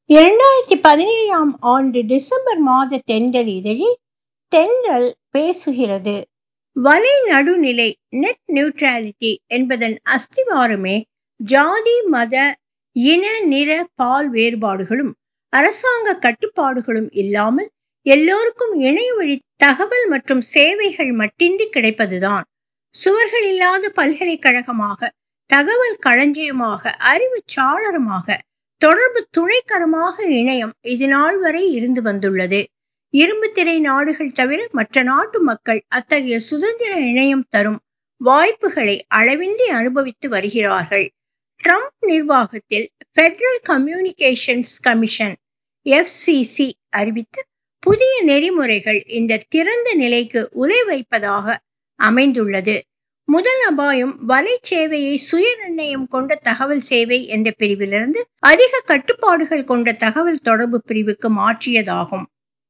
இரண்டாயிரத்தி பதினேழாம் ஆண்டு டிசம்பர் மாத தென்றல் இதழில் தென்றல் பேசுகிறது வலை நடுநிலை நெட் நியூட்ராலிட்டி என்பதன் அஸ்திவாரமே ஜாதி மத இன நிற பால் வேறுபாடுகளும் அரசாங்க கட்டுப்பாடுகளும் இல்லாமல் எல்லோருக்கும் இணைய வழி தகவல் மற்றும் சேவைகள் மட்டின்றி கிடைப்பதுதான் சுவர்கள் இல்லாத பல்கலைக்கழகமாக தகவல் களஞ்சியமாக அறிவு சாளரமாக தொடர்பு துணைக்கரமாக இணையம் இது நாள் வரை இருந்து வந்துள்ளது இரும்பு திரை நாடுகள் தவிர மற்ற நாட்டு மக்கள் அத்தகைய சுதந்திர இணையம் தரும் வாய்ப்புகளை அளவின்றி அனுபவித்து வருகிறார்கள் ட்ரம்ப் நிர்வாகத்தில் பெடரல் கம்யூனிகேஷன்ஸ் கமிஷன் எஃப்சிசி அறிவித்த புதிய நெறிமுறைகள் இந்த திறந்த நிலைக்கு உலை வைப்பதாக அமைந்துள்ளது முதல் அபாயம் வலை சேவையை சுய நிர்ணயம் கொண்ட தகவல் சேவை என்ற பிரிவிலிருந்து அதிக கட்டுப்பாடுகள் கொண்ட தகவல் தொடர்பு பிரிவுக்கு மாற்றியதாகும்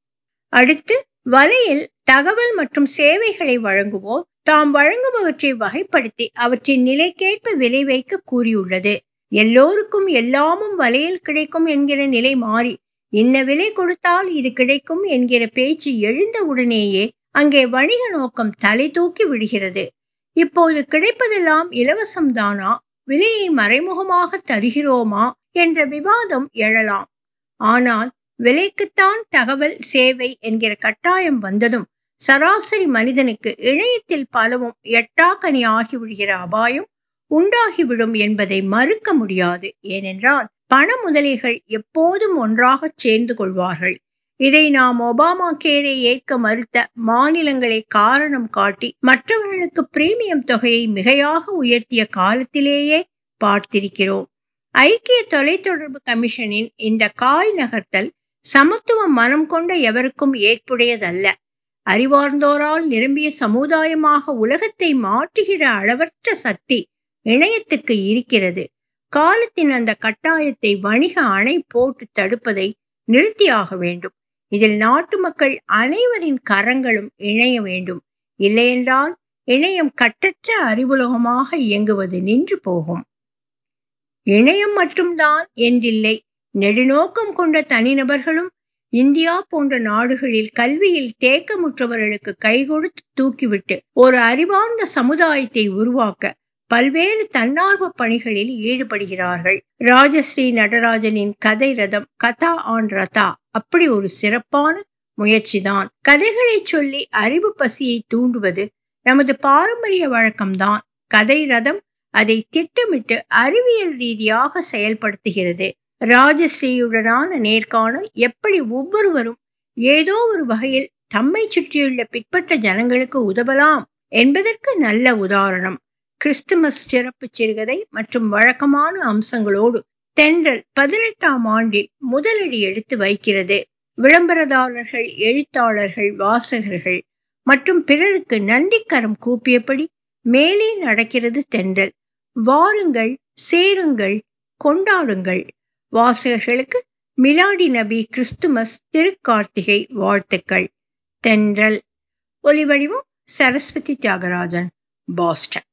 அடுத்து வலையில் தகவல் மற்றும் சேவைகளை வழங்குவோர் தாம் வழங்குபவற்றை வகைப்படுத்தி அவற்றின் நிலைக்கேற்ப விலை வைக்க கூறியுள்ளது எல்லோருக்கும் எல்லாமும் வலையில் கிடைக்கும் என்கிற நிலை மாறி இன்ன விலை கொடுத்தால் இது கிடைக்கும் என்கிற பேச்சு எழுந்த உடனேயே அங்கே வணிக நோக்கம் தலை தூக்கி விடுகிறது இப்போது கிடைப்பதெல்லாம் இலவசம் தானா விலையை மறைமுகமாக தருகிறோமா என்ற விவாதம் எழலாம் ஆனால் விலைக்குத்தான் தகவல் சேவை என்கிற கட்டாயம் வந்ததும் சராசரி மனிதனுக்கு இணையத்தில் பலவும் எட்டாக்கனி ஆகிவிடுகிற அபாயம் உண்டாகிவிடும் என்பதை மறுக்க முடியாது ஏனென்றால் பண முதலிகள் எப்போதும் ஒன்றாக சேர்ந்து கொள்வார்கள் இதை நாம் ஒபாமா கேரை ஏற்க மறுத்த மாநிலங்களை காரணம் காட்டி மற்றவர்களுக்கு பிரீமியம் தொகையை மிகையாக உயர்த்திய காலத்திலேயே பார்த்திருக்கிறோம் ஐக்கிய தொலைத்தொடர்பு கமிஷனின் இந்த காய் நகர்த்தல் சமத்துவ மனம் கொண்ட எவருக்கும் ஏற்புடையதல்ல அறிவார்ந்தோரால் நிரம்பிய சமுதாயமாக உலகத்தை மாற்றுகிற அளவற்ற சக்தி இணையத்துக்கு இருக்கிறது காலத்தின் அந்த கட்டாயத்தை வணிக அணை போட்டு தடுப்பதை நிறுத்தியாக வேண்டும் இதில் நாட்டு மக்கள் அனைவரின் கரங்களும் இணைய வேண்டும் இல்லையென்றால் இணையம் கட்டற்ற அறிவுலகமாக இயங்குவது நின்று போகும் இணையம் மட்டும்தான் என்றில்லை நெடுநோக்கம் கொண்ட தனிநபர்களும் இந்தியா போன்ற நாடுகளில் கல்வியில் தேக்கமுற்றவர்களுக்கு கைகொடுத்து தூக்கிவிட்டு ஒரு அறிவார்ந்த சமுதாயத்தை உருவாக்க பல்வேறு தன்னார்வ பணிகளில் ஈடுபடுகிறார்கள் ராஜஸ்ரீ நடராஜனின் கதை ரதம் கதா ஆன் ரதா அப்படி ஒரு சிறப்பான முயற்சிதான் கதைகளை சொல்லி அறிவு பசியை தூண்டுவது நமது பாரம்பரிய வழக்கம்தான் கதை ரதம் அதை திட்டமிட்டு அறிவியல் ரீதியாக செயல்படுத்துகிறது ராஜஸ்ரீயுடனான நேர்காணல் எப்படி ஒவ்வொருவரும் ஏதோ ஒரு வகையில் தம்மை சுற்றியுள்ள பிற்பட்ட ஜனங்களுக்கு உதவலாம் என்பதற்கு நல்ல உதாரணம் கிறிஸ்துமஸ் சிறப்பு சிறுகதை மற்றும் வழக்கமான அம்சங்களோடு தென்றல் பதினெட்டாம் ஆண்டில் முதலடி எடுத்து வைக்கிறது விளம்பரதாரர்கள் எழுத்தாளர்கள் வாசகர்கள் மற்றும் பிறருக்கு நன்றிக்கரம் கூப்பியபடி மேலே நடக்கிறது தென்றல் வாருங்கள் சேருங்கள் கொண்டாடுங்கள் வாசகர்களுக்கு மிலாடி நபி கிறிஸ்துமஸ் திருக்கார்த்திகை வாழ்த்துக்கள் தென்றல் ஒலிவடிவம் சரஸ்வதி தியாகராஜன் பாஸ்டன்